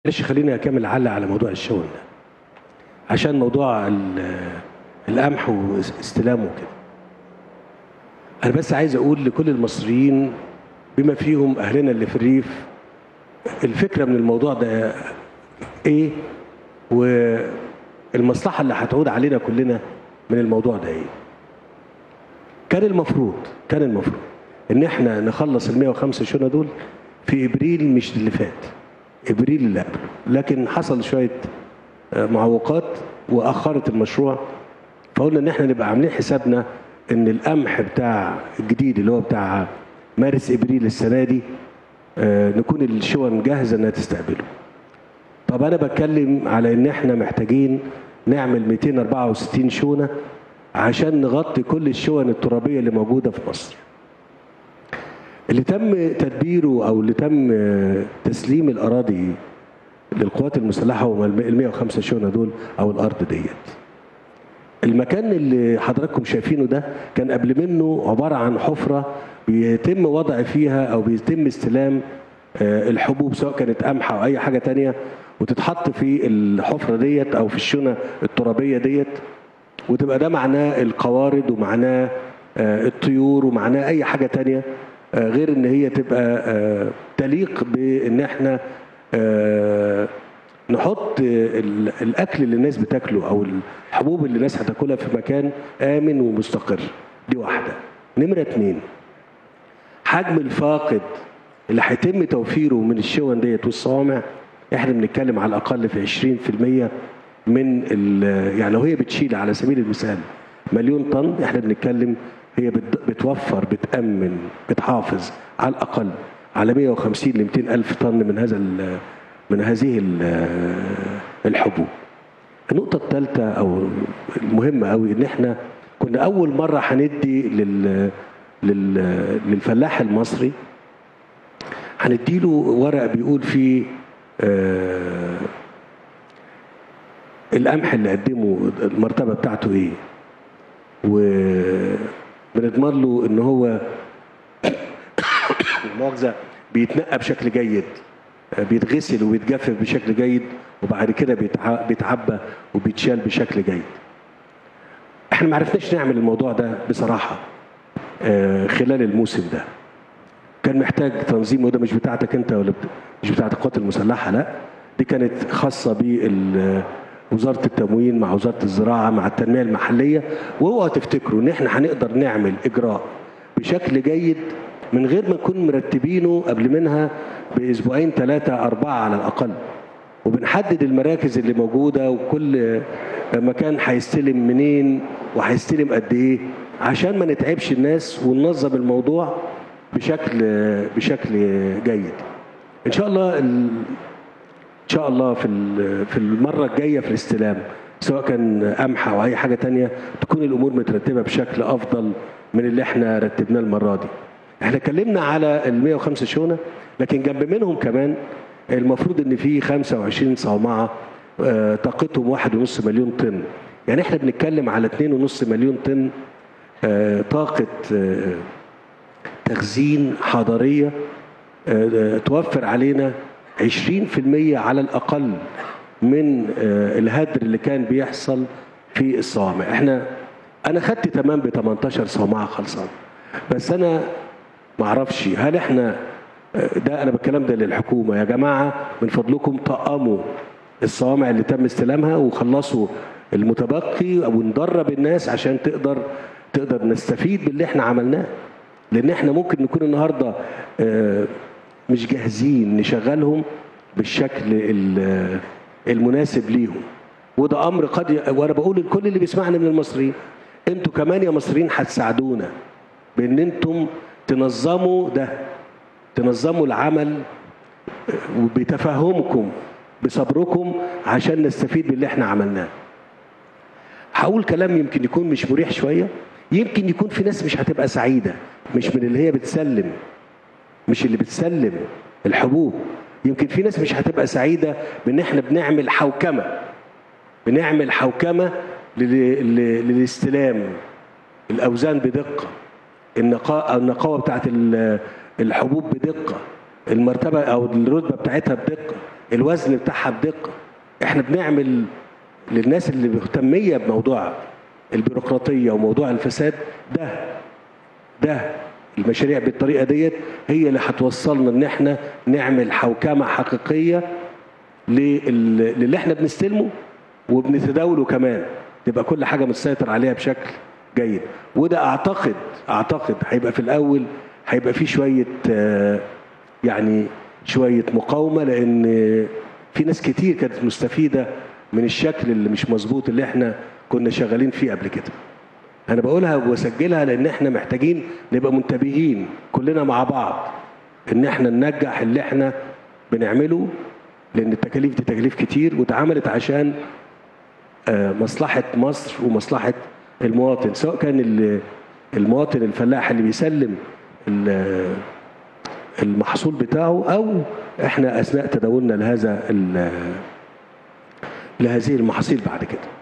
معلش خليني اكمل علق على موضوع الشون ده عشان موضوع ال- القمح واستلامه كده انا بس عايز اقول لكل المصريين بما فيهم اهلنا اللي في الريف الفكره من الموضوع ده ايه والمصلحه اللي هتعود علينا كلنا من الموضوع ده ايه كان المفروض كان المفروض ان احنا نخلص ال 105 شونه دول في ابريل مش اللي فات ابريل اللي قبله لكن حصل شويه آه، معوقات واخرت المشروع فقلنا ان احنا نبقى عاملين حسابنا ان القمح بتاع الجديد اللي هو بتاع مارس ابريل السنه دي آه، نكون الشون جاهزه انها تستقبله طب انا بتكلم على ان احنا محتاجين نعمل 264 شونه عشان نغطي كل الشون الترابيه اللي موجوده في مصر اللي تم تدبيره او اللي تم آه، تسليم الاراضي للقوات المسلحه هم ال 105 شونه دول او الارض ديت المكان اللي حضراتكم شايفينه ده كان قبل منه عباره عن حفره بيتم وضع فيها او بيتم استلام آه، الحبوب سواء كانت قمح او اي حاجه تانية وتتحط في الحفره ديت او في الشونه الترابيه ديت وتبقى ده معناه القوارض ومعناه آه، الطيور ومعناه اي حاجه تانية آه، غير ان هي تبقى آه، تليق بان احنا آه، نحط ال- الاكل اللي الناس بتاكله او الحبوب اللي الناس هتاكلها في مكان امن ومستقر دي واحده نمره اتنين حجم الفاقد اللي هيتم توفيره من الشون ديت والصوامع احنا بنتكلم على الاقل في 20% من ال- يعني لو هي بتشيل على سبيل المثال مليون طن احنا بنتكلم هي بت- بتوفر بتامن بتحافظ على الاقل على 150 ل 200 الف طن من هذا ال- من هذه ال- الحبوب النقطة الثالثة أو المهمة أوي إن إحنا كنا أول مرة هندي لل لل للفلاح المصري هنديله ورق بيقول فيه آه القمح اللي قدمه المرتبة بتاعته إيه وبنضمن له إن هو المؤاخذة بيتنقى بشكل جيد آه، بيتغسل وبيتجفف بشكل جيد وبعد كده بيتع- بيتعبى وبيتشال بشكل جيد احنا ما عرفناش نعمل الموضوع ده بصراحة آه، خلال الموسم ده كان محتاج تنظيم وده مش بتاعتك انت ولا بت- مش بتاعت القوات المسلحة لا دي كانت خاصة بوزارة التموين مع وزارة الزراعة مع التنمية المحلية واوعوا تفتكروا ان احنا هنقدر نعمل اجراء بشكل جيد من غير ما نكون مرتبينه قبل منها باسبوعين ثلاثة أربعة على الأقل وبنحدد المراكز اللي موجودة وكل مكان هيستلم منين وهيستلم قد ايه عشان ما نتعبش الناس وننظم الموضوع بشكل بشكل جيد ان شاء الله ال- ان شاء الله في ال- في المره الجايه في الاستلام سواء كان قمح او اي حاجه تانية تكون الامور مترتبه بشكل افضل من اللي احنا رتبناه المره دي احنا اتكلمنا على ال 105 شونه لكن جنب منهم كمان المفروض ان في 25 صومعه آه، طاقتهم 1.5 مليون طن يعني احنا بنتكلم على 2.5 مليون طن آه، طاقه آه، تخزين حضاريه آه، آه، توفر علينا 20% على الاقل من آه، الهدر اللي كان بيحصل في الصوامع احنا انا خدت تمام ب 18 صومعه خلصان بس انا ما اعرفش هل احنا آه، ده انا بتكلم ده للحكومه يا جماعه من فضلكم طقموا الصوامع اللي تم استلامها وخلصوا المتبقي او ندرب الناس عشان تقدر تقدر نستفيد باللي احنا عملناه لان احنا ممكن نكون النهارده آه، مش جاهزين نشغلهم بالشكل ال- المناسب ليهم وده امر قد ي... وانا بقول لكل اللي بيسمعني من المصريين انتوا كمان يا مصريين هتساعدونا بان انتم تنظموا ده تنظموا العمل وبتفهمكم بصبركم عشان نستفيد باللي احنا عملناه هقول كلام يمكن يكون مش مريح شويه يمكن يكون في ناس مش هتبقى سعيده مش من اللي هي بتسلم مش اللي بتسلم الحبوب يمكن في ناس مش هتبقى سعيده بان احنا بنعمل حوكمه بنعمل حوكمه لل- لل- للاستلام الاوزان بدقه النقاء النقاوه بتاعت ال- الحبوب بدقه المرتبه او الرتبه بتاعتها بدقه الوزن بتاعها بدقه احنا بنعمل للناس اللي مهتميه بموضوع البيروقراطيه وموضوع الفساد ده ده المشاريع بالطريقه ديت هي اللي هتوصلنا ان احنا نعمل حوكمه حقيقيه لل- للي احنا بنستلمه وبنتداوله كمان تبقى كل حاجه متسيطر عليها بشكل جيد وده اعتقد اعتقد هيبقى في الاول هيبقى فيه شويه آه، يعني شويه مقاومه لان في ناس كتير كانت مستفيده من الشكل اللي مش مظبوط اللي احنا كنا شغالين فيه قبل كده انا بقولها وبسجلها لان احنا محتاجين نبقى منتبهين كلنا مع بعض ان احنا ننجح اللي احنا بنعمله لان التكاليف دي تكاليف كتير واتعملت عشان آه، مصلحه مصر ومصلحه المواطن سواء كان ال- المواطن الفلاح اللي بيسلم ال- المحصول بتاعه او احنا اثناء تداولنا لهذا ال- لهذه المحاصيل بعد كده